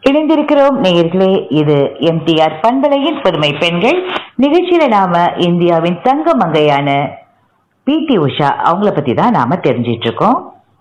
இணைந்திருக்கிறோம் நேயர்களே இது எம்டிஆர் பண்பலையின் புதுமை பெண்கள் நிகழ்ச்சியில நாம இந்தியாவின் தங்க மங்கையான பிடி உஷா அவங்கள பத்தி தான் நாம தெரிஞ்சிட்டு இருக்கோம்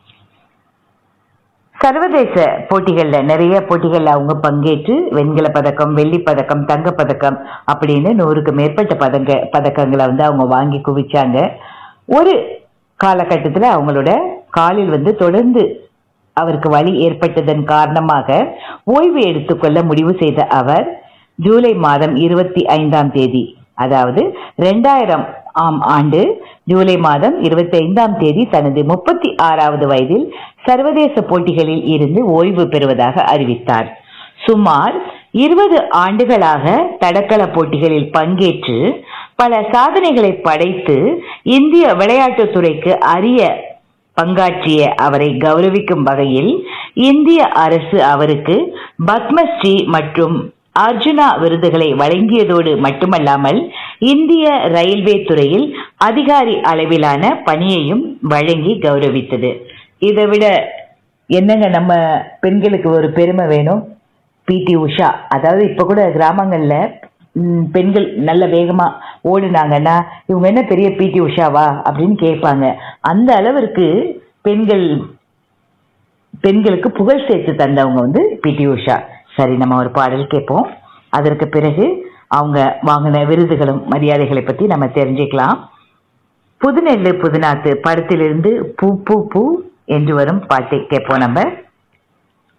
சர்வதேச போட்டிகள்ல நிறைய போட்டிகள்ல அவங்க பங்கேற்று வெண்கல பதக்கம் வெள்ளி பதக்கம் தங்க பதக்கம் அப்படின்னு நூறுக்கு மேற்பட்ட பதங்க பதக்கங்களை வந்து அவங்க வாங்கி குவிச்சாங்க ஒரு காலகட்டத்துல அவங்களோட காலில் வந்து தொடர்ந்து அவருக்கு வலி ஏற்பட்டதன் காரணமாக ஓய்வு எடுத்துக்கொள்ள முடிவு செய்த அவர் ஜூலை மாதம் இருபத்தி ஐந்தாம் தேதி அதாவது ரெண்டாயிரம் ஆம் ஆண்டு ஜூலை மாதம் இருபத்தி ஐந்தாம் தேதி தனது முப்பத்தி ஆறாவது வயதில் சர்வதேச போட்டிகளில் இருந்து ஓய்வு பெறுவதாக அறிவித்தார் சுமார் இருபது ஆண்டுகளாக தடகள போட்டிகளில் பங்கேற்று பல சாதனைகளை படைத்து இந்திய விளையாட்டுத் துறைக்கு அரிய பங்காற்றிய அவரை கௌரவிக்கும் வகையில் இந்திய அரசு அவருக்கு பத்மஸ்ரீ மற்றும் அர்ஜுனா விருதுகளை வழங்கியதோடு மட்டுமல்லாமல் இந்திய ரயில்வே துறையில் அதிகாரி அளவிலான பணியையும் வழங்கி கௌரவித்தது இதை விட என்னங்க நம்ம பெண்களுக்கு ஒரு பெருமை வேணும் பிடி உஷா அதாவது இப்ப கூட கிராமங்கள்ல ம், பெண்கள் நல்ல வேகமா ஓடுனாங்கன்னா இவங்க என்ன பெரிய பிடி உஷாவா அப்படின்னு கேட்பாங்க அந்த அளவிற்கு பெண்கள் பெண்களுக்கு புகழ் சேர்த்து தந்தவங்க வந்து பிடி உஷா சரி நம்ம ஒரு பாடல் கேட்போம் அதற்கு பிறகு அவங்க வாங்கின விருதுகளும் மரியாதைகளை பத்தி நம்ம தெரிஞ்சுக்கலாம் புதுநெல்லு புதுநாத்து படத்திலிருந்து பூ பூ பூ என்று வரும் பாட்டை கேட்போம் நம்ம